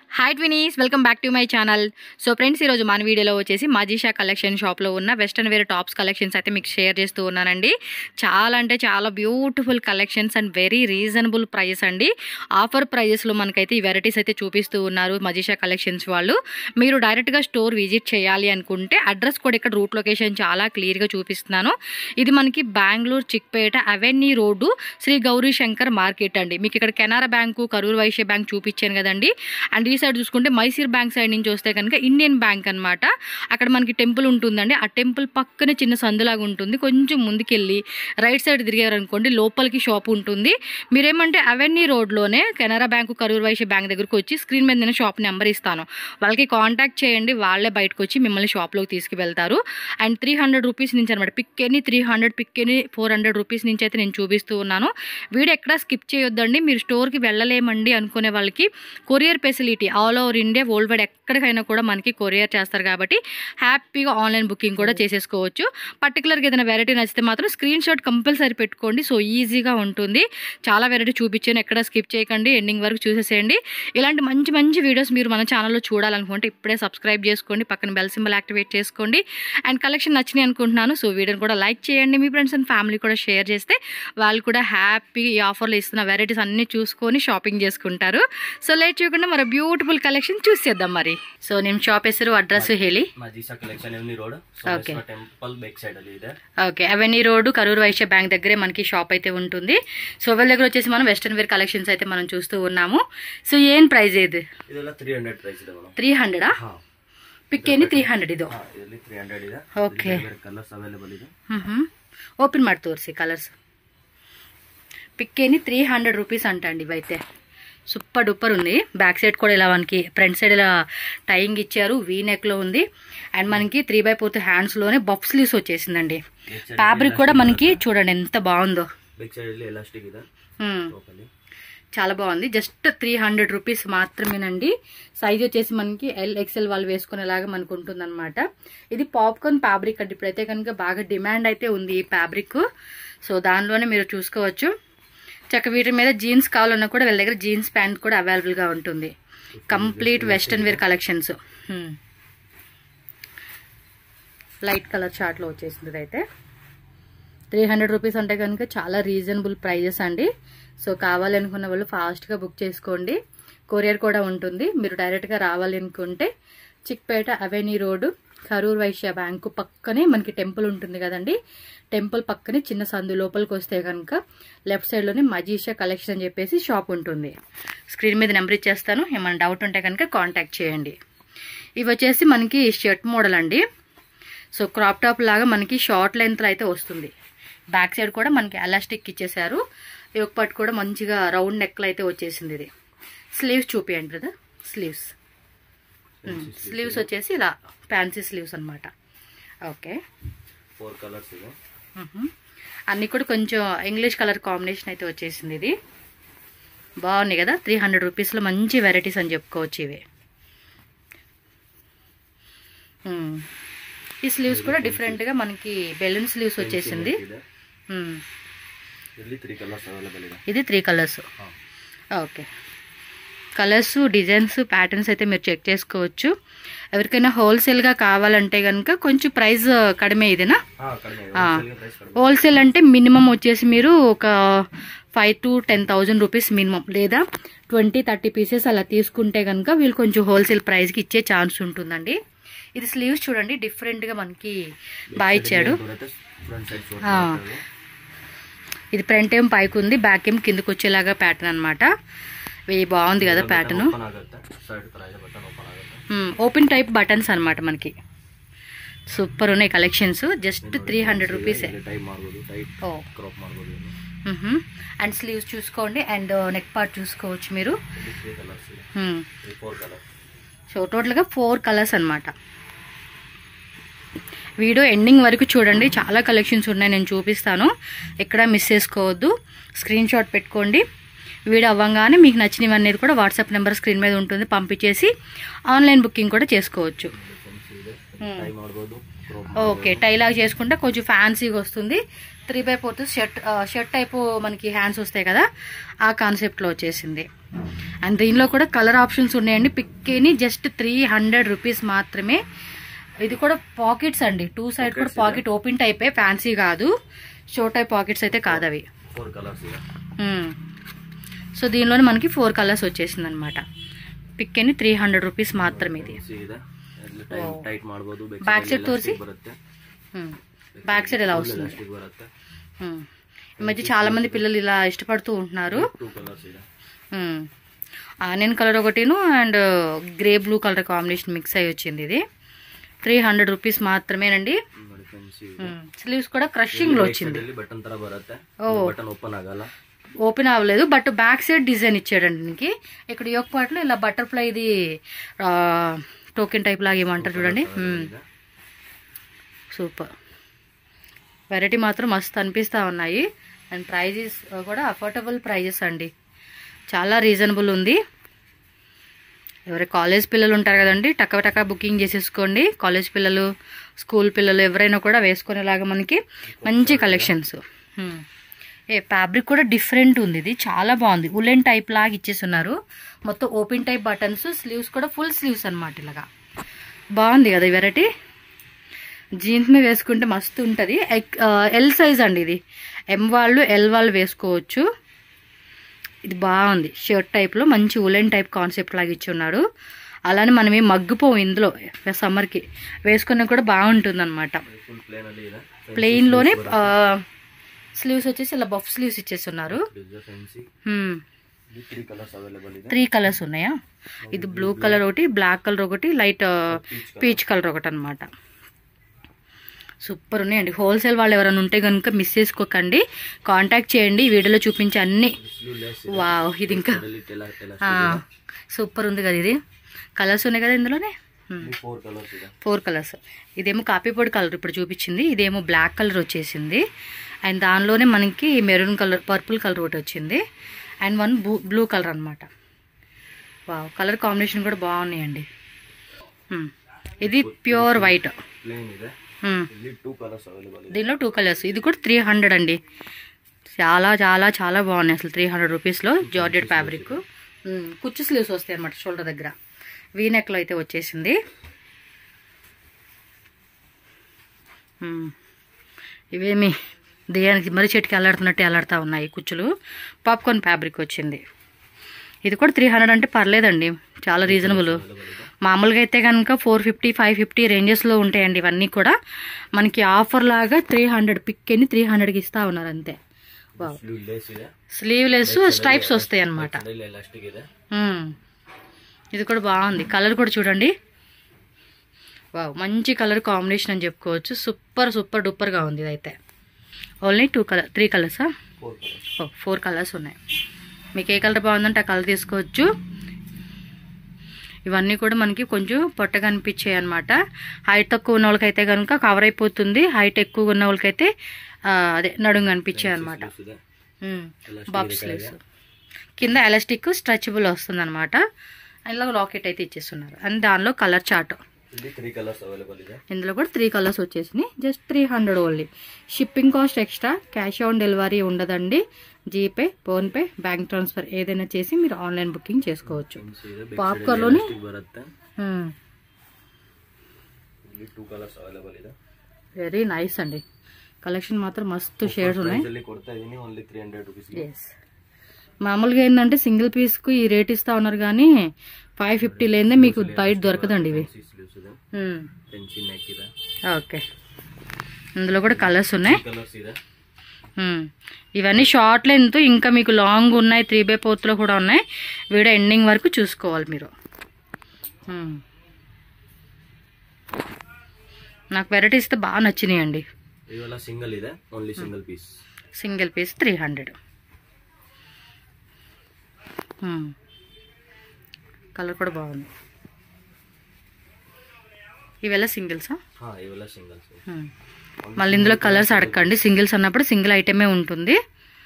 Hi twinies welcome back to my channel so friends ఈరోజు మన వీడియోలో వచ్చేసి మజీషా కలెక్షన్ షాప్లో ఉన్న వెస్ట్రన్ వేర్ టాప్స్ కలెక్షన్స్ అయితే మీకు షేర్ చేస్తూ ఉన్నానండి చాలా అంటే చాలా beautiful collections and very reasonable price అండి ఆఫర్ ప్రైజెస్లో మనకైతే ఈ వెరైటీస్ అయితే చూపిస్తూ ఉన్నారు మజీషా కలెక్షన్స్ వాళ్ళు మీరు డైరెక్ట్గా స్టోర్ విజిట్ చేయాలి అనుకుంటే అడ్రస్ కూడా ఇక్కడ రూట్ లొకేషన్ చాలా క్లియర్గా చూపిస్తున్నాను ఇది మనకి Bengaluru Chickpet avenue road Shri Gauri Shankar market అండి మీకు ఇక్కడ కెనరా బ్యాంకు కరూర్ వైశ్య బ్యాంక్ చూపించాను కదండి అండ్ ఈ సైడ్ చూసుకుంటే మైసూర్ బ్యాంక్ సైడ్ నుంచి వస్తే కనుక ఇండియన్ బ్యాంక్ అన్నమాట అక్కడ మనకి టెంపుల్ ఉంటుందండి ఆ టెంపుల్ పక్కనే చిన్న సందులాగా ఉంటుంది కొంచెం ముందుకెళ్ళి రైట్ సైడ్ తిరిగారనుకోండి లోపలికి షాప్ ఉంటుంది మీరేమంటే అవెన్యూ రోడ్లోనే కెనరా బ్యాంకు కరూర్ వైశ్య బ్యాంక్ దగ్గరకు వచ్చి స్క్రీన్ మీద నేను షాప్ నెంబర్ ఇస్తాను వాళ్ళకి కాంటాక్ట్ చేయండి వాళ్ళే బయటకు వచ్చి మిమ్మల్ని షాప్లోకి తీసుకువెళ్తారు అండ్ త్రీ హండ్రెడ్ రూపీస్ నుంచి అనమాట pick any three hundred pick any four hundred rupees నుంచి అయితే నేను చూపిస్తూ ఉన్నాను వీడియో ఎక్కడ స్కిప్ చేయొద్దండి మీరు స్టోర్కి వెళ్ళలేమండి అనుకునే వాళ్ళకి courier facility all over India world wide ఎక్కడికైనా కూడా మనకి కొరియర్ చేస్తారు కాబట్టి హ్యాపీగా ఆన్లైన్ బుకింగ్ కూడా చేసేసుకోవచ్చు పర్టికులర్గా ఏదైనా వెరైటీ నచ్చితే మాత్రం స్క్రీన్ షాట్ కంపల్సరీ పెట్టుకోండి సో ఈజీగా ఉంటుంది చాలా వెరైటీ చూపించాను ఎక్కడ స్కిప్ చేయకండి ఎండింగ్ వరకు చూసేసేయండి ఇలాంటి మంచి మంచి వీడియోస్ మీరు మన ఛానల్లో చూడాలనుకుంటే ఇప్పుడే సబ్స్క్రైబ్ చేసుకోండి పక్కన బెల్ సింబల్ యాక్టివేట్ చేసుకోండి అండ్ కలెక్షన్ నచ్చినాయి అనుకుంటున్నాను సో వీడియోని కూడా లైక్ చేయండి మీ ఫ్రెండ్స్ అండ్ ఫ్యామిలీ కూడా షేర్ చేస్తే వాళ్ళు కూడా హ్యాపీగా ఈ ఆఫర్లో ఇస్తున్న వెరైటీస్ అన్నీ చూసుకొని షాపింగ్ చేసుకుంటారు సో లేట్ చేయకుండా మరి బ్యూటిఫుల్ కలెక్షన్ చూసేద్దాం మరి సో నేను షాప్ ಹೆಸರು అడ్రస్ ಹೇಳಿ Majisa collection avenue road Okay. Temple back side అది ಇದೆ okay avenue road Karur Vysya bank దగ్గరే మనకి షాప్ అయితే ఉంటుంది సో వాళ్ళ దగ్గర వచ్చేసి మనం వెస్ట్రన్ వేర్ కలెక్షన్స్ అయితే మనం చూస్తూ ఉన్నాము సో ఏం ప్రైస్ ఇది ಇದೆಲ್ಲ ತ್ರೀ ಹಂಡ್ರೆಡ್ ಪ್ರೈಸ್ ಇದೆ ಮೇಡಮ್ ತ್ರೀ ಹಂಡ್ರೆಡಾ ಹಾ ಪಿಕ್ ಏನು ತ್ರೀ ಹಂಡ್ರೆಡ್ ಇದು ಹಾ ಇದರಲ್ಲಿ ತ್ರೀ ಹಂಡ್ರೆಡ್ ಇದೆ Okay. ಕಲರ್ಸ್ ಅವೈಲೇಬಲ್ ಇದೆ ಹ್ಞೂ ఓపెన్ ಮಾಡಿ తోరిసి colours pick any three hundred rupees అంట అండి ఇవైతే సూపర్ డూపర్ ఉంది బ్యాక్ సైడ్ కూడా ఇలా మనకి ఫ్రంట్ సైడ్ ఇలా టైయింగ్ ఇచ్చారు వీ నెక్లో ఉంది అండ్ మనకి త్రీ బై ఫోర్త్ హ్యాండ్స్లోనే బఫ్ స్లీవ్స్ వచ్చేసిందండి ఫ్యాబ్రిక్ కూడా మనకి చూడండి ఎంత బాగుందో ಬ್ಯಾಕ್ సైడ్ ಅಲ್ಲಿ ಎಲಾಸ್ಟಿಕ್ ಇದೆ మ్మ్. ಟಾಪ್ ಅಲ್ಲಿ చాలా బాగుంది జస్ట్ త్రీ హండ్రెడ్ రూపీస్ మాత్రమేనండి సైజ్ వచ్చేసి మనకి ఎల్ ఎక్సెల్ వాళ్ళు వేసుకునేలాగా మనకు ఉంటుందన్నమాట ఇది పాప్కార్న్ ఫ్యాబ్రిక్ అండి ఇప్పుడైతే కనుక బాగా డిమాండ్ అయితే ఉంది ఈ ఫ్యాబ్రిక్ సో దానిలోనే మీరు చూసుకోవచ్చు చక్క వీటి మీద జీన్స్ కావాలన్నా కూడా వీళ్ళ దగ్గర జీన్స్ ప్యాంట్ కూడా అవైలబుల్గా ఉంటుంది complete western wear collections light colour చార్ట్లో వచ్చేసింది ఇదైతే త్రీ హండ్రెడ్ రూపీస్ అంటే కనుక చాలా రీజనబుల్ ప్రైజెస్ అండి సో కావాలి అనుకున్న వాళ్ళు ఫాస్ట్గా బుక్ చేసుకోండి కొరియర్ కూడా ఉంటుంది మీరు డైరెక్ట్గా రావాలి అనుకుంటే Chickpet avenue road Karur Vysya bank పక్కనే మనకి టెంపుల్ ఉంటుంది కదండి టెంపుల్ పక్కనే చిన్న సందు లోపలికి వస్తే కనుక లెఫ్ట్ సైడ్లోనే మజీషా కలెక్షన్ అని చెప్పేసి షాప్ ఉంటుంది స్క్రీన్ మీద నెంబర్ ఇచ్చేస్తాను ఏమైనా డౌట్ ఉంటే కనుక కాంటాక్ట్ చేయండి ఇవి వచ్చేసి మనకి షర్ట్ మోడల్ అండి సో క్రాప్ టాప్ లాగా మనకి షార్ట్ లెంత్ అయితే వస్తుంది బ్యాక్ సైడ్ కూడా మనకి ఎలాస్టిక్ ఇచ్చేసారు ఈ ఒక పట్టు కూడా మంచిగా రౌండ్ నెక్లు అయితే వచ్చేసింది ఇది స్లీవ్స్ చూపియండి కదా స్లీవ్స్ స్లీవ్స్ వచ్చేసి ఇలా ఫ్యాన్సీ స్లీవ్స్ అన్నమాట ఓకే ఫోర్ కలర్స్ ಇದೆ మ్మ్. అన్నీ కూడా కొంచెం ఇంగ్లీష్ కలర్ కాంబినేషన్ అయితే వచ్చేసింది ఇది బాగున్నాయి కదా త్రీ హండ్రెడ్ రూపీస్లో మంచి వెరైటీస్ అని చెప్పుకోవచ్చు ఇవి మ్మ్. ఈ స్లీవ్స్ కూడా డిఫరెంట్గా మనకి బెలూన్ స్లీవ్స్ వచ్చేసింది ಇದೆ మ్మ్. ಇದರಲ್ಲಿ ತ್ರೀ కలర్స్ అవైಲೇಬಲ್ ಇದೆ ఇది త్రీ కలర్స్ ಹಾ ఓకే కలర్స్ డిజైన్స్ ప్యాటర్న్స్ అయితే మీరు చెక్ చేసుకోవచ్చు ఎవరికైనా హోల్సేల్గా కావాలంటే కనుక కొంచెం ప్రైస్ కడిమే ఇదేనా ಹಾ ಕಡಿಮೆ ಇದೆ ಹಾ. Wholesale ಗೆ price ಕಡಿಮೆ హోల్సేల్ అంటే మినిమం వచ్చేసి మీరు ఒక five to ten thousand rupees minimum లేదా ట్వంటీ థర్టీ పీసెస్ అలా తీసుకుంటే కనుక వీళ్ళు కొంచెం హోల్సేల్ ప్రైస్కి ఇచ్చే ఛాన్స్ ఉంటుందండి ఇది స్లీవ్స్ చూడండి డిఫరెంట్గా మనకి బాగా ఇచ్చాడు ಬರುತ್ತೆ ಫ್ರಂಟ್ ಸೈಡ್ ಶೋಲ್ಡರ್ ಹಾ. ఇది ఫ్రంట్ ఏం పైకి ఉంది బ్యాక్ ఏం కిందకి వచ్చేలాగా ప్యాటర్న్ అనమాట ఇవి బాగుంది కదా ప్యాటర్న్ ಓಪನ್ ಆಗುತ್ತೆ ಸೈಡ್ ತರ ಇದೆ ಬಟನ್ ಓಪನ್ ಆಗುತ್ತೆ ఓపెన్ టైప్ బటన్స్ అనమాట మనకి సూపర్ ఉన్నాయి కలెక్షన్స్ జస్ట్ త్రీ హండ్రెడ్ రూపీసే ಟೈಪ್ ಮಾಡ್ಬೋದು ಟೈಪ್ ఓ ಕ್ರಾಪ್ ಮಾಡ್ಬೋದು ಇದನ್ನು. అండ్ స్లీవ్స్ చూసుకోండి అండ్ నెక్ పార్ట్ చూసుకోవచ్చు మీరు ಇಲ್ಲಿ ತ್ರೀ ಕಲರ್ಸ್ ಇದೆ మ్మ్. ತ್ರೀ ಫೋರ್ ಕಲರ್ సో టోటల్గా ఫోర్ కలర్స్ అన్నమాట వీడియో ఎండింగ్ వరకు చూడండి చాలా కలెక్షన్స్ ఉన్నాయి నేను చూపిస్తాను ఎక్కడ మిస్ చేసుకోవద్దు స్క్రీన్ షాట్ పెట్టుకోండి వీడియో అవ్వగానే మీకు నచ్చినవి అనేది కూడా వాట్సాప్ నెంబర్ స్క్రీన్ మీద ఉంటుంది పంపించేసి ఆన్లైన్ బుకింగ్ కూడా చేసుకోవచ్చు ಡಿಫ್ರೆನ್ಸ್ ಇದೆ ಹ್ಮ್. ಟೈ ಮಾಡ್ಬೋದು క్రోప్ ఓకే టై లాగా చేసుకుంటే కొంచెం ఫ్యాన్సీగా వస్తుంది three by fourth shirt shirt type మనకి హ్యాండ్స్ వస్తాయి కదా ఆ కాన్సెప్ట్లో వచ్చేసింది అండ్ దీనిలో కూడా కలర్ ఆప్షన్స్ ఉన్నాయండి pick any just three hundred rupees మాత్రమే ఇది కూడా పాకెట్స్ అండి టూ సైడ్ కూడా Pockets పాకెట్ ఓపెన్ టైపే ఫ్యాన్సీ కాదు షో టైప్ పాకెట్స్ అయితే కాదు అవి ఫోర్ కలర్స్ ఇక మ్మ్. సో దీనిలోనే మనకి ఫోర్ కలర్స్ వచ్చేసింది అనమాట ಪಿಕ್ಕೇನೆ ತ್ರೀ ಹಂಡ್ರೆಡ್ ರುಪೀಸ್ ಮಾತ್ರ ಇದೆ ಇದೆ ಓ. ಟೈಟ್ ಮಾಡ್ಬೋದು Back side ತೋರ್ಸಿ. ಬರುತ್ತೆ ಹ್ಮ್ బ్యాక్ సైడ్ ఎలా వస్తుంది ಎಲಾಸ್ಟಿಕ್ ಬರುತ್ತೆ మ్మ్. ఈ మధ్య చాలా మంది పిల్లలు ఇలా ఇష్టపడుతూ ఉంటున్నారు ಟೂ ಕಲರ್ಸ್ ಇದೆ మ్మ్. ఆనియన్ కలర్ ఒకటిను and grey blue colour combination mix అయ్యి వచ్చింది ఇది త్రీ హండ్రెడ్ రూపీస్ మాత్రమేనండి ನೋಡಿ ಫ್ರೆಂಡ್ಸ್ స్లీవ్స్ కూడా క్రషింగ్ లో వచ్చింది ಬಟನ್ ತರ ಬರುತ್ತೆ ಓ. ಬಟನ್ ಓಪನ್ ಆಗಲ್ಲ ఓపెన్ అవ్వలేదు బట్ బ్యాక్ సైడ్ డిజైన్ ఇచ్చాడండి దీనికి ఇక్కడ యొక్క పాటలో ఇలా బటర్ఫ్లై ఇది టోకెన్ టైప్ లాగా ఏమంటారు చూడండి మ్మ్. ಇದೆ. సూపర్ వెరైటీ మాత్రం మస్తు అనిపిస్తూ ఉన్నాయి అండ్ ప్రైజెస్ కూడా అఫోర్డబుల్ ప్రైజెస్ అండి చాలా రీజనబుల్ ఉంది ఎవరి కాలేజ్ పిల్లలు ఉంటారు కదండి టక్క టక్క బుకింగ్ చేసేసుకోండి కాలేజ్ పిల్లలు స్కూల్ పిల్లలు ఎవరైనా కూడా వేసుకునేలాగా మనకి మంచి కలెక్షన్స్ ఏ ఫ్యాబ్రిక్ కూడా డిఫరెంట్ ఉంది ఇది చాలా బాగుంది ఉలెన్ టైప్ లాగా ఇచ్చేస్తున్నారు మొత్తం ఓపెన్ టైప్ బటన్స్ స్లీవ్స్ కూడా ఫుల్ స్లీవ్స్ అనమాట ఇలాగా బాగుంది కదా ఈ వెరైటీ జీన్స్ మీద వేసుకుంటే మస్తు ఉంటుంది ఎల్ సైజ్ అండి ఇది ఎం వాళ్ళు ఎల్ వాళ్ళు వేసుకోవచ్చు ఇది బాగుంది షర్ట్ టైప్లో మంచి ఉలెన్ టైప్ కాన్సెప్ట్ లాగా ఇచ్చి ఉన్నాడు అలానే మనం ఏం మగ్గిపోవు ఇందులో సమ్మర్కి వేసుకున్నా కూడా బాగుంటుంది అనమాట ಫುಲ್ ಪ್ಲೇನ್ ಅಲ್ಲಿ ಇದೆ ప్లెయిన్లోనే స్లీవ్స్ వచ్చేసి ఇలా బఫ్ స్లీవ్స్ ఇచ్చేస్తున్నారు ಫ್ಯಾನ್ಸಿ హ్మ్. ತ್ರೀ కలర్స్ అవైలబుల్ ಇದೆ త్రీ కలర్స్ ఉన్నాయా ఇది బ్లూ కలర్ ఒకటి బ్లాక్ కలర్ ఒకటి లైట్ పీచ్ కలర్ ఒకటి అనమాట సూపర్ ఉన్నాయండి హోల్సేల్ వాళ్ళు ఎవరైనా ఉంటే కనుక మిస్ చేసుకోకండి కాంటాక్ట్ చేయండి ఈ వీడియోలో చూపించే అన్ని ಸ್ಲೀವ್ ಲೆಸ್ వావ్ ఇది ఇంకా ఆ, సూపర్ ఉంది కదా ఇది కలర్స్ ఉన్నాయి కదా ఇందులోనే ఫోర్ కలర్స్ ಇದೆ ఫోర్ కలర్స్ ఇదేమో కాపీ పొడి కలర్ ఇప్పుడు చూపించింది ఇదేమో బ్లాక్ కలర్ వచ్చేసింది అండ్ దానిలోనే మనకి మెరూన్ కలర్ పర్పుల్ కలర్ ఒకటి వచ్చింది and one blue blue colour అనమాట వావ్ కలర్ కాంబినేషన్ కూడా బాగున్నాయండి హ్మ్. ఇది ప్యూర్ వైట్ ಪ್ಲೇನ್ ಇದೆ ಇಲ್ಲಿ టూ కలర్స్ అవైలబుల్ ಇದೆ దీనిలో టూ కలర్స్ ఇది కూడా త్రీ హండ్రెడ్ అండి చాలా చాలా చాలా బాగున్నాయి అసలు త్రీ హండ్రెడ్ రూపీస్లో జార్జెట్ ఫ్యాబ్రిక్ కుచ్చు స్లీవ్స్ వస్తాయి అనమాట షోల్డర్ దగ్గర వీ నెక్లో అయితే వచ్చేసింది మ్మ్. ఇవేమి దేయానికి మరి చెట్టుకి అల్లాడుతున్నట్టు అల్లాడుతూ ఉన్నాయి కుచ్చులు పాప్కార్న్ ఫ్యాబ్రిక్ వచ్చింది ఇది కూడా త్రీ హండ్రెడ్ అంటే పర్లేదండి చాలా రీజనబుల్ మామూలుగా అయితే కనుక ఫోర్ ఫిఫ్టీ ఫైవ్ ఫిఫ్టీ రేంజెస్లో ఉంటాయండి ఇవన్నీ కూడా మనకి ఆఫర్ లాగా త్రీ హండ్రెడ్ పిక్ అని త్రీ హండ్రెడ్కి ఇస్తా ఉన్నారు అంతే వావ్ ಸ್ಲೀವ್ ಲೇಸ್ ಇದೆ స్లీవ్లెస్ స్ట్రైప్స్ వస్తాయి అనమాట ಇಲ್ಲಿ ಎಲಾಸ್ಟಿಕ್ ಇದೆ ఇది కూడా బాగుంది కలర్ కూడా చూడండి వావ్ మంచి కలర్ కాంబినేషన్ అని చెప్పుకోవచ్చు సూపర్ సూపర్ డూపర్గా ఉంది ఇదైతే ఓన్లీ టూ కలర్ త్రీ కలర్సా ఫోర్ కలర్స్ ఓ ఫోర్ కలర్స్ ఉన్నాయి మీకు ఏ కలర్ బాగుందంటే ఆ కలర్ తీసుకోవచ్చు ఇవన్నీ కూడా మనకి కొంచెం పొట్టగా అనిపించాయి అనమాట హైట్ తక్కువ ఉన్న వాళ్ళకైతే కనుక కవర్ అయిపోతుంది హైట్ ఎక్కువ ఉన్న వాళ్ళకైతే ఆ, అదే నడుము కనిపించాయి అనమాట ಇದೆ బాబ్ స్లీవ్స్ కింద ఎలాస్టిక్ స్ట్రెచబుల్ వస్తుంది అనమాట ఇలా లాకెట్ అయితే ఇచ్చేస్తున్నారు అండ్ దానిలో కలర్ చార్ట్ ಇಲ್ಲಿ ತ್ರೀ కలర్స్ అవైలబుల్ ಇದೆ ఇందులో కూడా త్రీ కలర్స్ వచ్చేసినాయి just three hundred only shipping cost extra cash on delivery ఉండదండి జీపే ఫోన్పే బ్యాంక్ ట్రాన్స్ఫర్ ఏదైనా చేసి మీరు ఆన్లైన్ బుకింగ్ చేసుకోవచ్చు ಫ್ಯಾನ್ಸಿ ಇದೆ Popcorn లోని? ಎಲಾಸ್ಟಿಕ್ ಬರುತ್ತೆ ಇಲ್ಲಿ ಟೂ ಕಲರ್ಸ್ ಅವೈಲಬಲ್ ಇದೆ వెరీ నైస్ అండి కలెక్షన్ మాత్రం మస్తు షేడ్స్ ఉన్నాయి ಪ್ರೈಸ್ ಅಲ್ಲಿ ಕೊಡ್ತಾ ಇದೀನಿ only three hundred rupees yes మామూలుగా ఏంటంటే సింగిల్ పీస్కు ఈ రేట్ ఇస్తా ఉన్నారు కానీ ఫైవ్ ఫిఫ్టీ లేదే మీకు బయట దొరకదండి ఇవి ಸ್ಲೀವ್ಸ್ ಇದೆ మ్మ్. ಫ್ರೆಂಚಿ ನೆಕ್ ಇದೆ ఓకే ఇందులో కూడా కలర్స్ ఉన్నాయి ಕಲರ್ಸ್ ಇದೆ మ్మ్. ఇవన్నీ షార్ట్ లెంత్ ఇంకా మీకు లాంగ్ ఉన్నాయి త్రీ బై ఫోర్త్లో కూడా ఉన్నాయి వీడియో ఎండింగ్ వరకు చూసుకోవాలి మీరు మ్మ్. నాకు వెరైటీస్ అయితే బాగా నచ్చినాయండి ಇವೆಲ್ಲ ಸಿಂಗಲ್ ಇದೆ only single piece single piece three hundred colour కూడా బాగుంది ఇవెಲ್ಲ సింగిల్సా ಹಾ ಇವೆಲ್ಲ ಸಿಂಗಲ್ಸ್ మళ్ళీ ఇందులో కలర్స్ అడగండి సింగిల్స్ అన్నప్పుడు సింగిల్ ఐటమే ఉంటుంది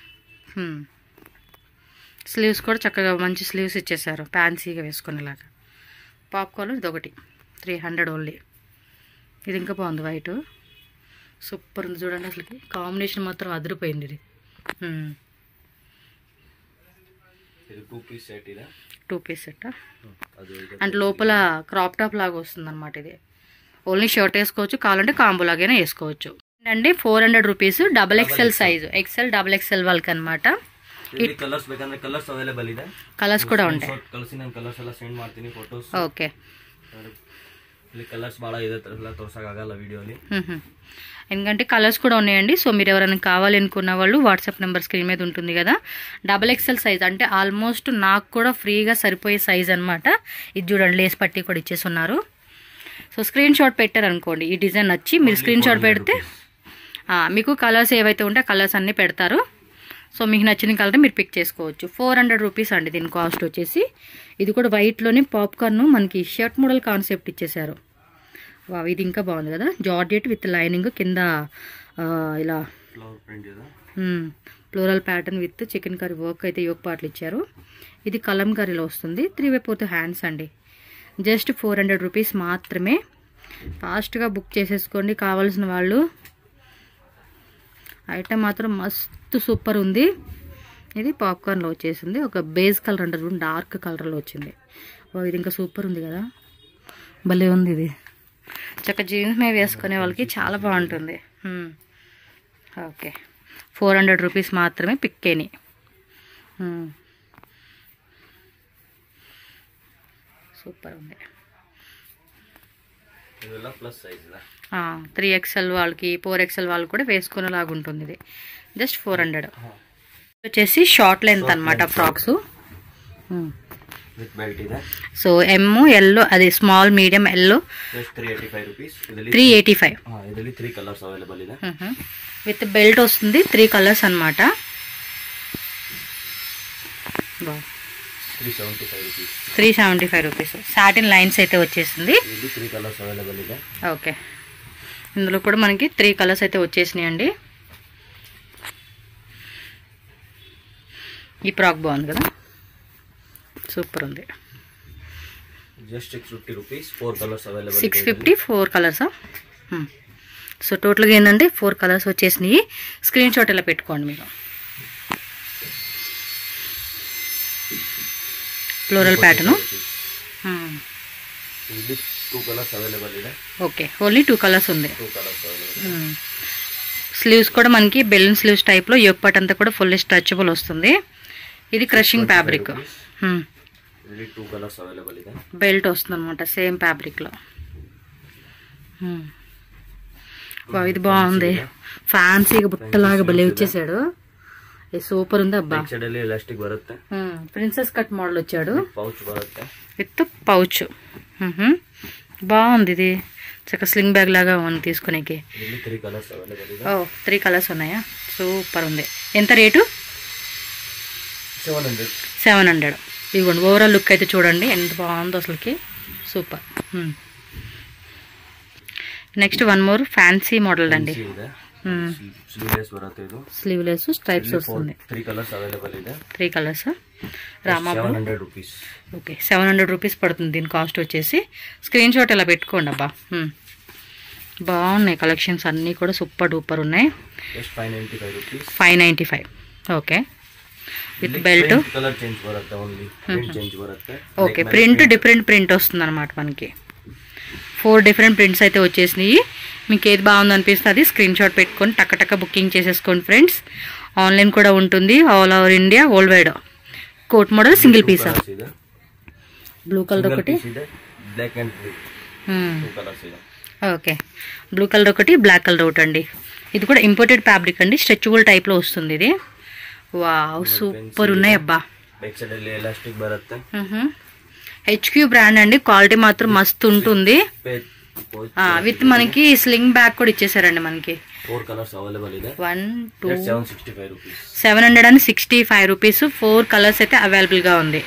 స్లీవ్స్ కూడా చక్కగా మంచి స్లీవ్స్ ఇచ్చేసారు ఫ్యాన్సీగా వేసుకునేలాగా పాప్కార్న్ ఇది ఒకటి త్రీ హండ్రెడ్ ఓన్లీ ఇది ఇంకా బాగుంది వైట్ సూపర్ ఉంది చూడండి అసలుకి కాంబినేషన్ మాత్రం అదిరిపోయింది ఇది మ్మ్. ఇది టూ పీస్ సెట్ ಇದೆ టూ పీస్ సెట్ ಅದು ಈಗ అంటే లోపల క్రాప్ టాప్ లాగా వస్తుంది అనమాట ఇది ఓన్లీ షర్ట్ వేసుకోవచ్చు కావాలంటే కాంబో లాగైనా వేసుకోవచ్చు అండి four hundred rupees double XL size XL double XL వాళ్ళకి అనమాట ಇಲ್ಲಿ ಕಲರ್ಸ್ ಬೇಕಂದ್ರೆ ಕಲರ್ಸ್ ಅವೈಲೇಬಲ್ ಇದೆ కలర్స్ కూడా ఉంటాయి ಕಳಿಸಿ ನಾನು ಕಲರ್ಸ್ ಎಲ್ಲ ಸೆಂಡ್ ಮಾಡ್ತೀನಿ ಫೋಟೋಸ್ ఓకే ಇಲ್ಲಿ ಕಲರ್ಸ್ ಭಾಳ ಇದೆ ಎಲ್ಲ ತೋರ್ಸೋಕ್ಕಾಗಲ್ಲ ವಿಡಿಯೋಲಿ మ్మ్. ఎందుకంటే కలర్స్ కూడా ఉన్నాయండి సో మీరు ఎవరైనా కావాలి అనుకున్న వాళ్ళు వాట్సాప్ నెంబర్ స్క్రీన్ మీద ఉంటుంది కదా డబల్ ఎక్స్ఎల్ సైజ్ అంటే ఆల్మోస్ట్ నాకు కూడా ఫ్రీగా సరిపోయే సైజ్ అనమాట ఇది చూడండి లేస్ పట్టి కూడా ఇచ్చేసి ఉన్నారు సో స్క్రీన్ షాట్ పెట్టారనుకోండి ఈ డిజైన్ నచ్చి మీరు స్క్రీన్ షాట్ పెడితే ఆ, మీకు కలర్స్ ఏవైతే ఉంటే కలర్స్ అన్నీ పెడతారు సో మీకు నచ్చిన కలర్ మీరు పిక్ చేసుకోవచ్చు ఫోర్ హండ్రెడ్ రూపీస్ అండి దీని కాస్ట్ వచ్చేసి ఇది కూడా వైట్లోనే పాప్కార్న్ మనకి షర్ట్ మోడల్ కాన్సెప్ట్ ఇచ్చేసారు వావ్ ఇది ఇంకా బాగుంది కదా జార్జెట్ విత్ లైనింగ్ కింద ఆ, ఇలా ಫ್ಲವರ್ ಪ್ರಿಂಟ್ ಇದೆ floral pattern with chikankari work అయితే యోగ పాటలు ఇచ్చారు ఇది కలం కర్రీలో వస్తుంది త్రీ వే పోతే హ్యాండ్స్ అండి జస్ట్ ఫోర్ హండ్రెడ్ రూపీస్ మాత్రమే ఫాస్ట్గా బుక్ చేసేసుకోండి కావాల్సిన వాళ్ళు ఐటమ్ మాత్రం మస్తు సూపర్ ఉంది ఇది పాప్కార్న్లో వచ్చేసింది ఒక బేస్ కలర్ అంటారు డార్క్ కలర్లో వచ్చింది ఓ ఇది ఇంకా సూపర్ ఉంది కదా భలే ఉంది ఇది చక్క జీన్స్ మీద వేసుకునే వాళ్ళకి చాలా బాగుంటుంది హ్మ్. ఓకే ఫోర్ హండ్రెడ్ రూపీస్ మాత్రమే పిక్కేని సూపర్ ఉంది ಇವೆಲ್ಲ ಪ್ಲಸ್ ಸೈಜ್ ಇದೆ త్రీ ఎక్స్ఎల్ వాళ్ళకి ఫోర్ ఎక్స్ఎల్ వాళ్ళు కూడా వేసుకునేలాగా ఉంటుంది ఇది జస్ట్ ఫోర్ హండ్రెడ్ వచ్చేసి షార్ట్ లెంత్ అనమాట ఫ్రాక్స్ ವಿತ್ ಬೆಲ್ಟ್ ಇದೆ సో ఎమ్ ఎల్లో అది స్మాల్ మీడియం ఎల్లో just three eighty five rupees ಇದರಲ್ಲಿ త్రీ ఎయిటీ ఫైవ్ ಹಾಂ ಇದರಲ್ಲಿ ತ್ರೀ ಕಲರ್ಸ್ ಅವೈಲೇಬಲ್ ಇದೆ విత్ బెల్ట్ వస్తుంది త్రీ కలర్స్ అనమాట three seventy five rupees three seventy five rupees satin lines అయితే వచ్చేసింది ಇಲ್ಲಿ ತ್ರೀ ಕಲರ್ಸ್ ಅವೈಲೇಬಲ್ ಇದೆ ఓకే ఇందులో కూడా మనకి త్రీ కలర్స్ అయితే వచ్చేసినాయి అండి ఈ ఫ్రాక్ బాగుంది కదా సూపర్ ఉంది just six fifty rupees four colours available six fifty four కలర్సా సో టోటల్గా ఏంటంటే ఫోర్ కలర్స్ వచ్చేసినాయి స్క్రీన్ షాట్ ఇలా పెట్టుకోండి మీరు ఫ్లోరల్ ప్యాటర్ను ಇಲ್ಲಿ ಟೂ ಕಲರ್ಸ್ ಅವೈಲೇಬಲ್ ಇದೆ ఓకే ఓన్లీ టూ కలర్స్ ఉంది ಟೂ ಕಲರ್ಸ್ ಅವೈಲೇಬಲ್ స్లీవ్స్ కూడా మనకి బెలూన్ స్లీవ్స్ టైప్లో యోగ్ పార్ట్ అంతా కూడా ఫుల్ స్ట్రెచబుల్ వస్తుంది ఇది క్రషింగ్ ఫ్యాబ్రిక్ ಇಲ್ಲಿ ಟೂ కలర్స్ అవైಲೇబల్ ಇದೆ బెల్ట్ వస్తుంది అనమాట సేమ్ ఫ్యాబ్రిక్లో ఇది బాగుంది ఫ్యాన్సీగా బుట్టలాగా భలే వచ్చేసాడు ఇది సూపర్ ఉంది అబ్బా ಬ್ಯಾಕ್ ಸೈಡ್ ಅಲ್ಲಿ ಎಲಾಸ್ಟಿಕ್ ಬರುತ್ತೆ ప్రిన్సెస్ కట్ మోడల్ వచ్చాడు ಪೌಚ್ ಬರುತ್ತೆ విత్ పౌచ్ బాగుంది ఇది చక్క స్లింగ్ బ్యాగ్ లాగా ఉంది తీసుకునేకి ಇಲ್ಲಿ ತ್ರೀ కలర్స్ అవైಲೇಬಲ್ ಇದೆ ఓ త్రీ కలర్స్ ఉన్నాయా సూపర్ ఉంది ఎంత rate seven hundred seven hundred ఇదిగోండి ఓవరాల్ లుక్ అయితే చూడండి ఎంత బాగుందో అసలుకి super next one more fancy model అండి ಇದೆ ಸ್ಲೀವ್ಲೆಸ್ ಬರುತ್ತೆ ಇದು స్లీవ్లెస్ స్ట్రైప్స్ వస్తుంది ತ್ರೀ కలర్స్ అవైಲೇಬಲ್ ಇದೆ త్రీ కలర్స్ రామా seven hundred rupees okay seven hundred rupees పడుతుంది దీని కాస్ట్ వచ్చేసి స్క్రీన్ షాట్ ఇలా పెట్టుకోండి అబ్బా హ్మ్. బాగున్నాయి కలెక్షన్స్ అన్నీ కూడా సూపర్ డూపర్ ఉన్నాయి ಎಷ್ಟು five ninety five rupees five ninety five okay with belt colour change ಬರುತ್ತೆ ಓನ್ಲಿ ಪ್ರಿಂಟ್ ಚೇಂಜ್ ಬರುತ್ತೆ ఓకే ప్రింట్ డిఫరెంట్ ప్రింట్ వస్తుంది అనమాట మనకి ఫోర్ డిఫరెంట్ ప్రింట్స్ అయితే వచ్చేసినాయి మీకు ఏది బాగుంది అనిపిస్తే అది స్క్రీన్ షాట్ పెట్టుకొని టక్క టక్క బుకింగ్ చేసేసుకోండి ఫ్రెండ్స్ ఆన్లైన్ కూడా ఉంటుంది all over India world wide coat model single పీసా Colours ಇದೆ బ్లూ కలర్ Single ఒకటి piece ಇದೆ ಬ್ಲ್ಯಾಕ್ ಅಂಡ್ ಟೂ కలర్స్ ಇದೆ ఓకే బ్లూ కలర్ ఒకటి బ్లాక్ కలర్ ఒకటి అండి ఇది కూడా ఇంపోర్టెడ్ ఫ్యాబ్రిక్ అండి స్ట్రెచబుల్ టైప్లో వస్తుంది ఇది వావ్ సూపర్ ఉన్నాయి అబ్బా ಬ್ಯಾಕ್ ಸೈಡ್ ಅಲ್ಲಿ ಎಲಾಸ್ಟಿಕ್ ಬರುತ್ತೆ హెచ్క్యూ బ్రాండ్ అండి క్వాలిటీ మాత్రం మస్తు ఉంటుంది విత్ మనకి స్లింగ్ బ్యాగ్ కూడా ఇచ్చేసారండి మనకి ಫೋರ್ కలర్స్ అవైಲೇಬಲ್ ಇದೆ one two seven sixty five rupees seven hundred and sixty five rupees four colours అయితే అవైలబుల్గా ఉంది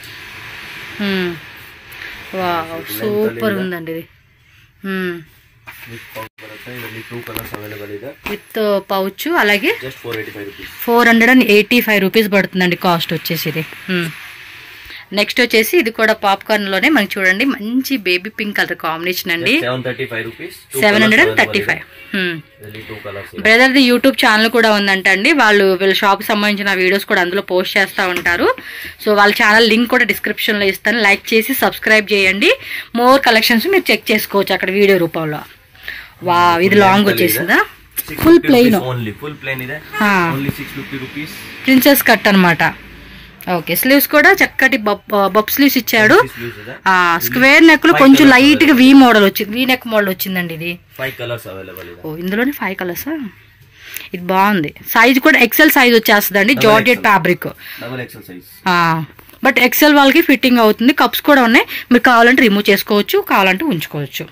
వావ్ సూపర్ ఉందండి ఇది ವಿತ್ ಪೌಚ್ ಬರುತ್ತೆ ಇದರಲ್ಲಿ ಟೂ ಕಲರ್ಸ್ ಅವೈಲೇಬಲ್ ಇದೆ విత్ పౌచ్ అలాగే just four eighty five rupees four hundred and eighty five rupees పడుతుందండి కాస్ట్ వచ్చేసి ఇది నెక్స్ట్ వచ్చేసి ఇది కూడా పాప్కార్న్ లోనే మనకి చూడండి మంచి బేబీ పింక్ కలర్ కాంబినేషన్ అండి seven thirty five rupees seven hundred and thirty five two colours బ్రదర్ది యూట్యూబ్ ఛానల్ కూడా ఉందంట అండి వాళ్ళు వీళ్ళ షాప్ సంబంధించిన వీడియోస్ కూడా అందులో పోస్ట్ చేస్తూ ఉంటారు సో వాళ్ళ ఛానల్ లింక్ కూడా డిస్క్రిప్షన్ లో ఇస్తాను లైక్ చేసి సబ్స్క్రైబ్ చేయండి మోర్ కలెక్షన్స్ మీరు చెక్ చేసుకోవచ్చు అక్కడ వీడియో రూపంలో వా ఇది లాంగ్ వచ్చేసిందా full plain only full plain ಇದೆ only six fifty rupees princess cut అన్నమాట ఓకే స్లీవ్స్ కూడా చక్కటి బబ్ బబ్ స్లీవ్స్ ఇచ్చాడు స్లీవ్స్ ಇದೆ స్క్వేర్ నెక్ లో కొంచెం లైట్ గా వి మోడల్ వచ్చింది వి నెక్ మోడల్ వచ్చిందండి ఇది ఫైవ్ కలర్స్ అవైలబుల్ ಇದೆ ఓ ఇందులోనే ఫైవ్ కలర్సా ఇది బాగుంది సైజ్ కూడా ఎక్సెల్ సైజ్ వచ్చేస్తుందండి georgette fabric double XL size but XL వాళ్ళకి ఫిట్టింగ్ అవుతుంది కప్స్ కూడా ఉన్నాయి మీరు కావాలంటే రిమూవ్ చేసుకోవచ్చు కావాలంటే ఉంచుకోవచ్చు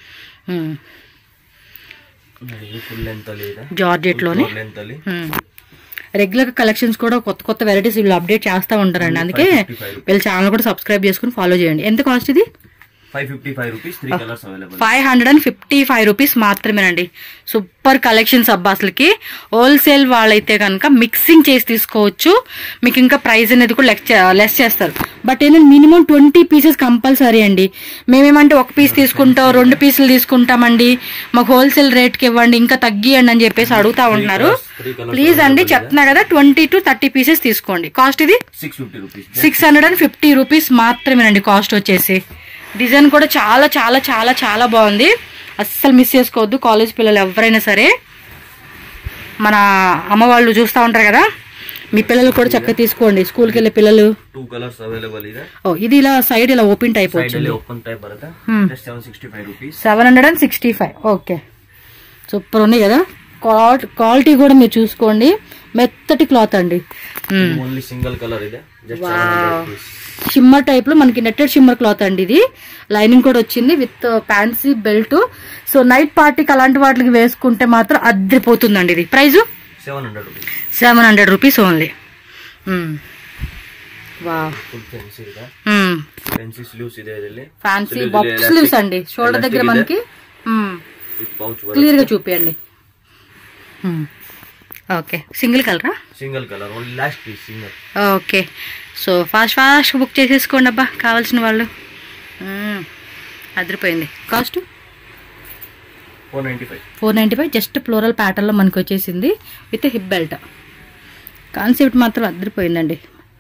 ఇది ఫుల్ లెంత్ ಅಲ್ಲಿ ಇದೆ జార్జెట్ లోనే ಫುಲ್ ಲೆಂತ್ ಅಲ್ಲಿ రెగ్యులర్ కలెక్షన్స్ కూడా కొత్త కొత్త వెరైటీస్ వీళ్ళు అప్డేట్ చేస్తూ ఉంటారండి అందుకే వీళ్ళ ఛానల్ కూడా సబ్స్క్రైబ్ చేసుకుని ఫాలో చేయండి ఎంత కాస్ట్ ఇది five fifty five rupees three colours available five hundred and fifty five rupees మాత్రమేనండి సూపర్ కలెక్షన్స్ అబ్బా అసలుకి హోల్సేల్ వాళ్ళైతే కనుక మిక్సింగ్ చేసి తీసుకోవచ్చు మీకు ఇంకా ప్రైస్ అనేది కూడా లెక్ లెస్ చేస్తారు బట్ ఏంటంటే మినిమం ట్వంటీ పీసెస్ కంపల్సరీ అండి మేమేమంటే ఒక పీస్ తీసుకుంటాం రెండు పీసులు తీసుకుంటామండి మాకు హోల్సేల్ రేట్కి ఇవ్వండి ఇంకా తగ్గియండి అని చెప్పేసి అడుగుతా ఉంటున్నారు త్రీ కలర్స్ ప్లీజ్ అండి చెప్తున్నా కదా ట్వంటీ టు థర్టీ పీసెస్ తీసుకోండి కాస్ట్ ఇది six fifty rupees six hundred and fifty rupees మాత్రమేనండి కాస్ట్ వచ్చేసి డిజైన్ కూడా చాలా చాలా చాలా చాలా బాగుంది అస్సలు మిస్ చేసుకోవద్దు కాలేజ్ పిల్లలు ఎవరైనా సరే మన అమ్మ వాళ్ళు చూస్తూ ఉంటారు కదా మీ పిల్లలు కూడా చక్కగా తీసుకోండి స్కూల్కి వెళ్ళే పిల్లలు టూ కలర్స్ అవైలబుల్ ಇದೆ ఓ ఇది ఇలా సైడ్ ఇలా ఓపెన్ టైప్ ಸೈಡ್ వచ్చింది ಅಲ್ಲಿ ಓಪನ್ ಟೈಪ್ ಬರುತ್ತೆ just seven sixty five rupees seven hundred and sixty five okay super ఉన్నాయి కదా క్వాలిటీ కూడా మీరు చూసుకోండి మెత్తటి క్లాత్ అండి మ్మ్. ಓನ್ಲಿ ಸಿಂಗಲ್ ಕಲರ್ ಇದೆ ಜಸ್ಟ್ ರುಪೀಸ್ షిమ్మర్ టైప్ లో మనకి నెట్టెడ్ షిమ్మర్ క్లాత్ అండి ఇది లైనింగ్ కూడా వచ్చింది with fancy belt so night పార్టీకి అలాంటి వాటికి వేసుకుంటే మాత్రం అద్దరిపోతుందండి ఇది price seven hundred rupees seven hundred rupees only వా ಫುಲ್ ಫೆನ್ಸಿ ಇದೆ ಫೆನ್ಸಿ ಸ್ಲೀವ್ಸ್ ಇದೆ ಇದರಲ್ಲಿ ఫ్యాన్సీ బాక్స్ స్లీవ్స్ అండి షోల్డర్ దగ్గర మనకి ವಿತ್ ಪೌಚ್ క్లియర్ గా చూపియండి ఓకే సింగిల్ కలరా single colour only last piece single okay so fast fast book చేసేసుకోండి అబ్బా కావాల్సిన వాళ్ళు మ్మ్. అదిరిపోయింది cost four ninety five four ninety five just floral ప్యాటర్న్లో మనకి వచ్చేసింది విత్ హిప్ బెల్ట్ కాన్సెప్ట్ మాత్రం అదిరిపోయిందండి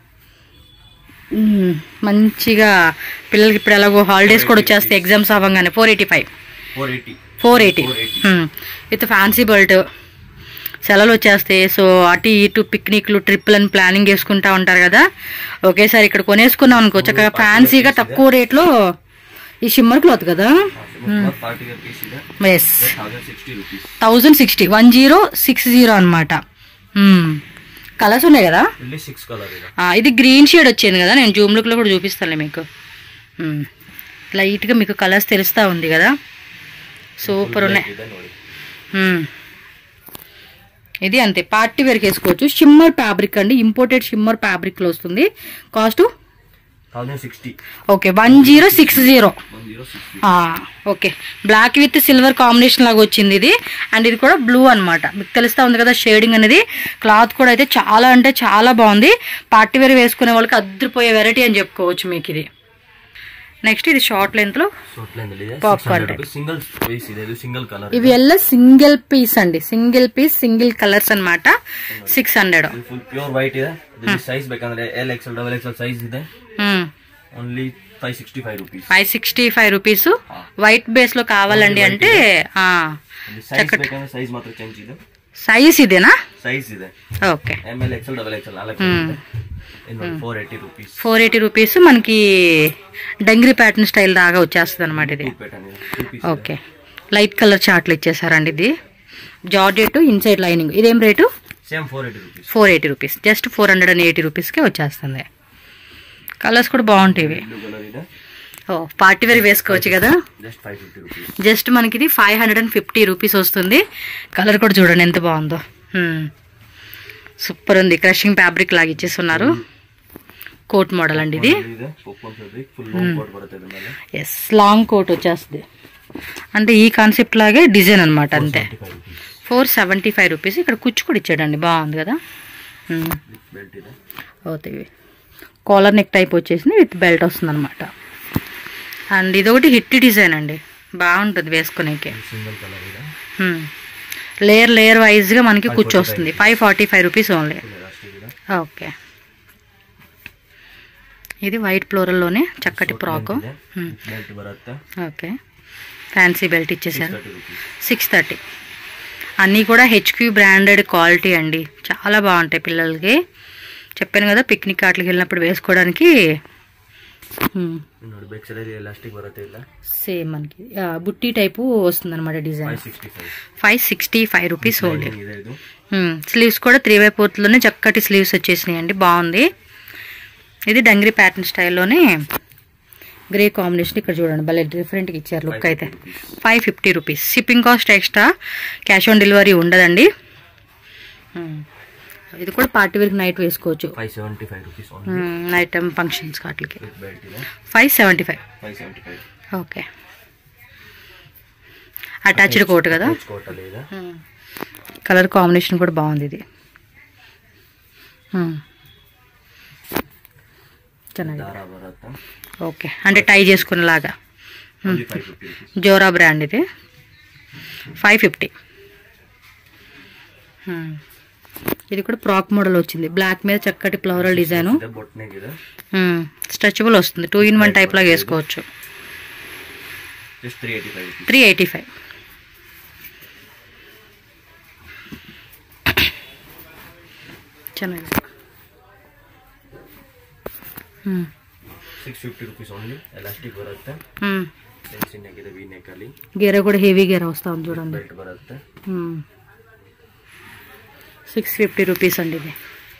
మ్మ్. మంచిగా పిల్లలకి ఇప్పుడు ఎలాగో హాలిడేస్ కూడా వచ్చేస్తాయి ఎగ్జామ్స్ అవ్వగానే four eighty five four eighty four eighty 480. With fancy belt సెలవులు వచ్చేస్తాయి సో అటు ఇటు పిక్నిక్లు ట్రిప్లు అని ప్లానింగ్ చేసుకుంటా ఉంటారు కదా ఒకేసారి ఇక్కడ కొనేసుకున్నాం అనుకో చక్కగా ఫ్యాన్సీగా తక్కువ రేట్లో ఈ షిమ్మర్ క్లాత్ కదా ಪಾರ್ಟಿ ವೇರ್ ಪೀಸ್ ಇದೆ yes thousand sixty rupees thousand sixty one zero six zero అనమాట కలర్స్ ఉన్నాయి కదా ಇಲ್ಲಿ ಸಿಕ್ಸ್ ಕಲರ್ ಇದೆ ఆ, ఇది గ్రీన్ షేడ్ వచ్చింది కదా నేను జూమ్ లుక్లో కూడా చూపిస్తాను మీకు మ్మ్. లైట్గా మీకు కలర్స్ తెలుస్తూ ఉంది కదా సూపర్ ఉన్నాయి ಇದೆ ನೋಡಿ మ్మ్. ఇది అంతే పార్టీ వేర్కి వేసుకోవచ్చు షిమ్మర్ ఫ్యాబ్రిక్ అండి ఇంపోర్టెడ్ షిమ్మర్ ఫ్యాబ్రిక్లో వస్తుంది cost thousand sixty okay one zero six zero one zero sixty okay black with silver combination లాగా వచ్చింది ఇది అండ్ ఇది కూడా బ్లూ అన్నమాట మీకు తెలుస్తా ఉంది కదా షేడింగ్ అనేది క్లాత్ కూడా అయితే చాలా అంటే చాలా బాగుంది పార్టీ వేర్ వేసుకునే వాళ్ళకి అద్దరిపోయే వెరైటీ అని చెప్పుకోవచ్చు మీకు ఇది నెక్స్ట్ ఇది షార్ట్ లెంత్ లో ಸೋಟ್ಲೆಂದಲ್ಲಿ ಇದೆ Popcorn ರುಪೀಸ್ ಸಿಂಗಲ್ ಪೀಸ್ ಇದೆ ಇದು ಸಿಂಗಲ್ ಕಲರ್ ఇవి ಎಲ್ಲ సింగిల్ పీస్ అండి సింగిల్ పీస్ సింగిల్ కలర్స్ అన్నమాట six hundred full pure white ಇದೆ ಸೈಜ್ ಬೇಕಂದ್ರೆ L XL double XL size ಇದೆ only five sixty five rupees five sixty five rupees white base లో కావాలండి అంటే ಸೈಜ್ ಬೇಕಂದ್ರೆ ಸೈಜ್ ಮಾತ್ರ ಚೇಂಜ್ ಇದೆ సైజ్ ఇదేనా ಸೈಜ್ ಇದೆ okay M L XL double XL ನಾಲ್ಕು ಇದೆ ಇನ್ನೊಂದು four eighty rupees four eighty rupees మనకి డంగ్రీ ప్యాటర్న్ స్టైల్ దాకా వచ్చేస్తుంది అనమాట ఇది ಟೂ ಪ್ಯಾಟರ್ನ್ ಇದೆ two piece okay light colour చార్ట్లు ఇచ్చేసారండి ఇది జార్జెట్ ఇన్సైడ్ లైనింగ్ ఇదేం rate same four eighty rupees four eighty rupees just four hundred and eighty రూపీస్కే వచ్చేస్తుంది కలర్స్ కూడా బాగుంటాయి ఇవి ಬ್ಲೂ ಕಲರ್ ಇದೆ ఓ పార్టీ వేర్ వేసుకోవచ్చు కదా just five fifty rupees just మనకి ఇది five hundred and fifty rupees వస్తుంది కలర్ కూడా చూడండి ఎంత బాగుందో సూపర్ ఉంది క్రషింగ్ ఫ్యాబ్రిక్ లాగా ఇచ్చేస్తున్నారు కోట్ మోడల్ అండి ఇది ಇದೆ ಪೊಪ್ಪನ್ ಫ್ಯಾಬ್ರಿಕ್ ಫುಲ್ ಲಾಂಗ್ ಕೋಟ್ ಬರುತ್ತೆ ಇದ್ರ ಮೇಲೆ ఎస్ లాంగ్ కోట్ వచ్చేస్తుంది అంటే ఈ కాన్సెప్ట్ లాగే డిజైన్ అనమాట అంతే five rupees four seventy five rupees ఇక్కడ కుచ్చు కూడా ఇచ్చాడండి బాగుంది కదా ಬೆಲ್ಟ್ ಇದೆ అవుతాయి కాలర్ నెక్ టైప్ వచ్చేసింది విత్ బెల్ట్ వస్తుంది అనమాట అండ్ ఇది ఒకటి హిట్ డిజైన్ అండి బాగుంటుంది వేసుకునేకి సింగిల్ కలర్ ಇದೆ లేయర్ లేయర్ వైజ్గా మనకి కూర్చొస్తుంది five forty five rupees only full elastic ಇದೆ ఓకే ఇది వైట్ ఫ్లోరల్లోనే చక్కటి ఫ్రాక్ ಬೆಲ್ಟ್ ಬರುತ್ತೆ ఓకే ఫ్యాన్సీ బెల్ట్ ఇచ్చేసారు ತರ್ಟಿ ರುಪೀಸ್ సిక్స్ థర్టీ అన్నీ కూడా హెచ్క్యూ బ్రాండెడ్ క్వాలిటీ అండి చాలా బాగుంటాయి పిల్లలకి చెప్పాను కదా పిక్నిక్ అట్లకి వెళ్ళినప్పుడు వేసుకోవడానికి ನೋಡಿ ಬ್ಯಾಕ್ ಸೈಡ್ ಎಲಾಸ್ಟಿಕ್ ಬರುತ್ತೆ ಇಲ್ಲ సేమ్ మనకి ఆ, బుట్టి టైపు వస్తుంది అనమాట design five sixty five five sixty five rupees only ಇದೆ ಇದು స్లీవ్స్ కూడా త్రీ బై ఫోర్త్లోనే చక్కటి స్లీవ్స్ వచ్చేసినాయి అండి బాగుంది ఇది డంగ్రీ ప్యాటర్న్ స్టైల్లోనే గ్రే కాంబినేషన్ ఇక్కడ చూడండి భలే డిఫరెంట్గా ఇచ్చారు లుక్ అయితే five fifty rupees shipping cost extra cash on delivery ఉండదండి Hmm. ఇది కూడా పార్టీ వేర్కి నైట్ వేసుకోవచ్చు five seventy five rupees only night time functions వాటికి ವಿತ್ ಬೆಲ್ಟ್ ಇದೆ five seventy five five seventy five okay attached coat కదా ಕೋಟಲ್ಲಿ ಇದೆ కలర్ కాంబినేషన్ కూడా బాగుంది ఇది Hmm. ಚೆನ್ನಾಗಿದೆ ದಾರ ಬರುತ್ತೆ ఓకే అంటే టై చేసుకునేలాగా ಓನ್ಲಿ ಫೈವ್ ಫಿಫ್ಟಿ ರುಪೀಸ್ జోరా బ్రాండ్ ఇది ఫైవ్ ఫిఫ్టీ ఇది కూడా ప్రాక్ మోడల్ వచ్చింది బ్లాక్ మీద చక్కటి ఫ్లవరల్ డిజైను ಇದೆ ಬೊಟ್ನೆಗ್ ಇದೆ స్ట్రెచబుల్ వస్తుంది టూ ఇన్ వన్ టైప్ లాగా వేసుకోవచ్చు just three eighty five rupees three eighty five ಚೆನ್ನಾಗಿದೆ ಹ್ಞೂ six fifty rupees only elastic ಬರುತ್ತೆ ಹ್ಞೂ ಫ್ರೆಂಡ್ಸ್ ನೆಕ್ ಇದೆ ವಿ ನೆಕ್ ಅಲ್ಲಿ గీర కూడా హెవీ గీర వస్తూ ఉంది చూడండి ಬೆಲ್ಟ್ ಬರುತ್ತೆ సిక్స్ ఫిఫ్టీ రూపీస్ అండి ఇది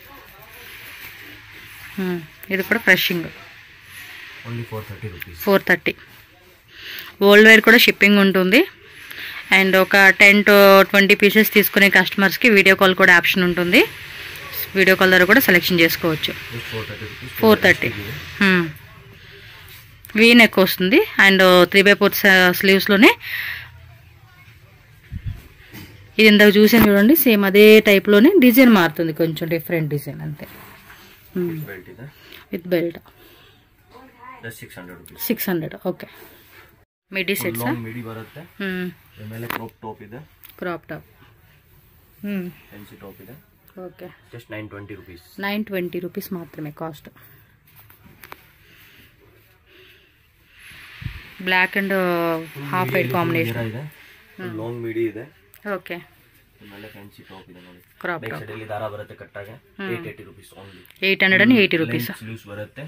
మ్మ్. ఇది కూడా ఫ్రెషింగ్ only four thirty rupees four thirty world wide కూడా షిప్పింగ్ ఉంటుంది అండ్ ఒక టెన్ టు ట్వంటీ పీసెస్ తీసుకునే కస్టమర్స్కి వీడియో కాల్ కూడా ఆప్షన్ ఉంటుంది వీడియో కాల్ ద్వారా కూడా సెలెక్షన్ చేసుకోవచ్చు just four thirty rupees four thirty V neck వస్తుంది అండ్ త్రీ బై ఫోర్ స్లీవ్స్లోనే ఇది ఇందాక చూసాను చూడండి సేమ్ అదే టైప్లోనే డిజైన్ మారుతుంది కొంచెం డిఫరెంట్ డిజైన్ అంతే ಬೆಲ್ಟ್ ಇದೆ with belt just six hundred rupees six hundred okay midi sets long midi ಬರುತ್ತೆ ಇದ್ರ ಮೇಲೆ ಕ್ರಾಪ್ ಟಾಪ್ ಇದೆ క్రాప్ టాప్ ಫ್ಯಾನ್ಸಿ ಟಾಪ್ ಇದೆ okay just nine twenty rupees nine twenty rupees మాత్రమే cost black and half white combination ಇದೆ long midi ಇದೆ okay ಆಮೇಲೆ fancy top ಇದೆ ನೋಡಿ క్రాప్ ಬ್ಯಾಕ್ ಟಾಪ್ ಸೈಡ್ ಅಲ್ಲಿ ದಾರ ಬರುತ್ತೆ ಕಟ್ಟಾಗೆ eight eighty rupees only eight hundred and eighty rupees sleeves ಬರುತ್ತೆ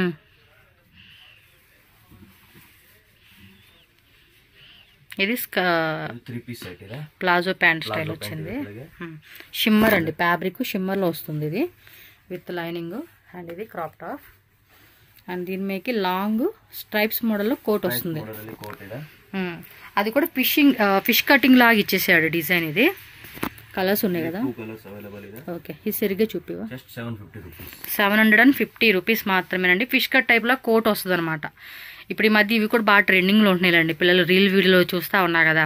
ఇది ತ್ರೀ ಪೀಸ್ ಸೆಟ್ ಇದೆ palazzo pant style Plazo pant వచ్చింది ಇದೆ ಕೆಳಗೆ. షిమ్మర్ అండి ఫ్యాబ్రిక్ షిమ్మర్లో వస్తుంది ఇది విత్ లైనింగ్ అండ్ ఇది క్రాప్ టాప్ అండ్ దీని మీకి లాంగ్ స్ట్రైప్స్ మోడల్లో కోట్ వస్తుంది ಮೋಡಲಲ್ಲಿ ಕೋಟ್ ಇದೆ మ్మ్. అది కూడా ఫిషింగ్ ఫిష్ కటింగ్ లాగా ఇచ్చేసాడు డిజైన్ ఇది కలర్స్ ఉన్నాయి కదా ಟೂ కలర్స్ అవైలబుల్ ಇದೆ ఓకే ఇది సరిగ్గా చూపివా just seven fifty rupees seven hundred and fifty rupees మాత్రమేనండి ఫిష్ కట్ టైప్లో కోట్ వస్తుంది అనమాట ఇప్పుడు ఈ మధ్య ఇవి కూడా బాగా ట్రెండింగ్లో ఉంటున్నాయిలండి పిల్లలు రీల్ వీడియోలో చూస్తూ ఉన్నా కదా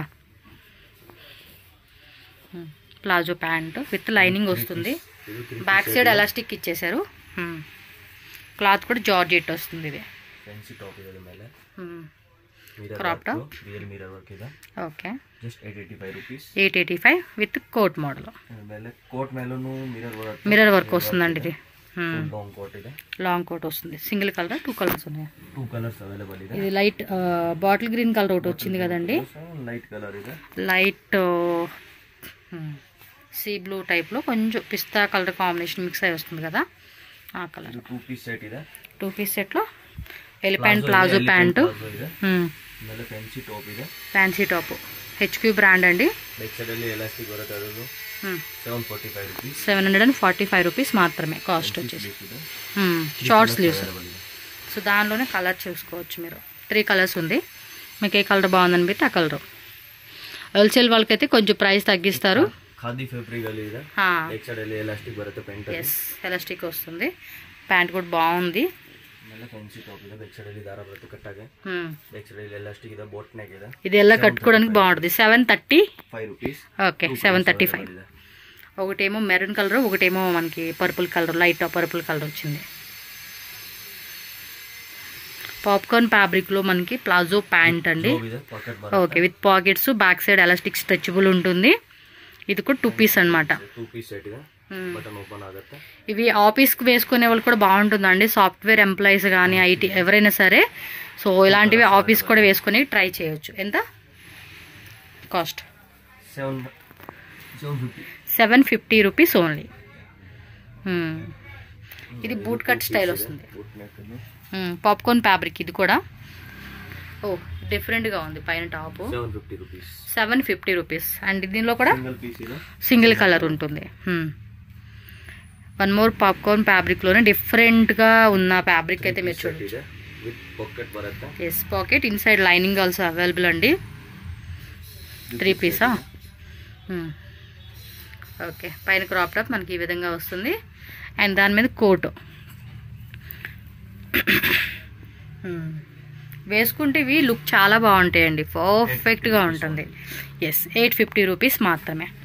hmm. Palazzo pant with lining వస్తుంది ಇದು ತ್ರೀ బ్యాక్ సైడ్ ఎలాస్టిక్ ఇచ్చేసారు మ్మ్. క్లాత్ కూడా జార్జెట్ వస్తుంది ఇది ಫ್ಯಾನ್ಸಿ ಟಾಪ್ ಇದೆ ಅದ್ರ ಮೇಲೆ hmm. Mirror Crop top? Real mirror work ಇದೆ okay just eight eighty five rupees eight eighty five with coat model ಆಮೇಲೆ ಕೋಟ್ ಮೇಲೂ ಮಿರರ್ ಬರುತ್ತೆ మిర్రర్ వర్క్ వస్తుందండి ఇది మ్మ్. ಲಾಂಗ್ ಕೋಟ್ ಇದೆ లాంగ్ కోట్ వస్తుంది సింగిల్ కలర్ టూ కలర్స్ ఉన్నాయి two colours available ಇದೆ ఇది లైట్ బాటిల్ గ్రీన్ కలర్ ఒకటి వచ్చింది కదండి ಲೈಟ್ ಕಲರ್ ಇದೆ లైట్ సీ బ్లూ టైప్లో కొంచెం పిస్తా కలర్ కాంబినేషన్ మిక్స్ అయి వస్తుంది కదా ఆ కలర్ ಇದು ಟೂ ಪೀಸ್ ಸೆಟ್ ಇದೆ టూ పీస్ సెట్లో ఎలిఫెంట్ ప్లాజో ప్యాంటు ಪ್ಲಾಜೋ ಇದೆ ಆಮೇಲೆ ಫ್ಯಾನ್ಸಿ ಟಾಪ್ ಇದೆ ఫ్యాన్సీ టాప్ హెచ్క్యూ బ్రాండ్ అండి ಬ್ಯಾಕ್ ಸೈಡ್ ಅಲ್ಲಿ ಎಲಾಸ್ಟಿಕ್ ಬರುತ್ತೆ ಅದು seven forty five rupees seven hundred and forty five rupees మాత్రమే కాస్ట్ వచ్చేసి ಇದೆ షార్ట్ స్లీవ్స్ ಅವೈಲಬಲ್ ಇದೆ సో దానిలోనే కలర్ చూసుకోవచ్చు మీరు త్రీ కలర్స్ ఉంది మీకు ఏ కలర్ బాగుందనిపిస్తే ఆ కలర్ హోల్సేల్ వాళ్ళకైతే కొంచెం ప్రైస్ తగ్గిస్తారు ಖಾದಿ ಫ್ಯಾಬ್ರಿಕ್ ಅಲ್ಲಿ ಇದೆ ಬ್ಯಾಕ್ ಸೈಡ್ ಅಲ್ಲಿ ಎಲಾಸ್ಟಿಕ್ ಬರುತ್ತೆ ಪ್ಯಾಂಟ್ ಅಲ್ಲಿ ఎస్ ఎలాస్టిక్ వస్తుంది ప్యాంట్ కూడా బాగుంది ಆಮೇಲೆ ಫ್ಯಾನ್ಸಿ ಟಾಪ್ ಇದೆ ಬ್ಯಾಕ್ ಸೈಡ್ ಅಲ್ಲಿ ದಾರ ಬರುತ್ತೆ ಕಟ್ಟಾಗೆ Hmm. ಬ್ಯಾಕ್ ಸೈಡ್ ಅಲ್ಲಿ ಎಲಾಸ್ಟಿಕ್ ಇದೆ ಬೋಟ್ ನೆಕ್ ಇದೆ ఇది ఎలా కట్టుకోవడానికి బాగుంటుంది seven thirty five rupees okay seven thirty five ఒకటేమో మెరూన్ కలర్ ఒకటేమో మనకి purple colour light purple colour వచ్చింది పాప్కార్న్ ఫ్యాబ్రిక్లో మనకి ప్లాజో ప్యాంట్ అండి जो भी है pocket okay with pockets back side elastic stretchable ఉంటుంది ఇది కూడా టూ పీస్ అనమాట टू पीस सेट ಇದೆ బటన్ ఓపెన్ ఆಗುತ್ತೆ ఇవి ఆఫీస్కి వేసుకునే వాళ్ళు కూడా బాగుంటుందండి సాఫ్ట్వేర్ ఎంప్లాయీస్ కానీ ఐటీ ఎవరైనా సరే సో ఇలాంటివి ఆఫీస్ కూడా వేసుకొని ట్రై చేయొచ్చు ఎంత cost seven seven fifty seven fifty rupees only ఇది బూట్ కట్ స్టైల్ వస్తుంది పాప్కార్న్ ఫ్యాబ్రిక్ ఇది కూడా ఓ డిఫరెంట్గా ఉంది పైన top seven fifty rupees seven fifty rupees and దీనిలో కూడా సింగిల్ పీస్ ಇದೆ సింగిల్ కలర్ ఉంటుంది వన్ మోర్ పాప్కార్న్ ఫ్యాబ్రిక్లోనే డిఫరెంట్గా ఉన్న ఫ్యాబ్రిక్ అయితే మీరు ಸೆಟ್ చూడండి ಇದೆ ವಿತ್ ಪಾಕೆಟ್ ಬರುತ್ತೆ yes pocket inside lining also available అండి త్రీ పీసా ఓకే పైన క్రాప్ టాప్ మనకి ఈ విధంగా వస్తుంది అండ్ దాని మీద కోట్ వేసుకుంటే ఇవి లుక్ చాలా బాగుంటాయండి పర్ఫెక్ట్గా ఉంటుంది ఎస్ ఎయిట్ ఫిఫ్టీ రూపీస్ మాత్రమే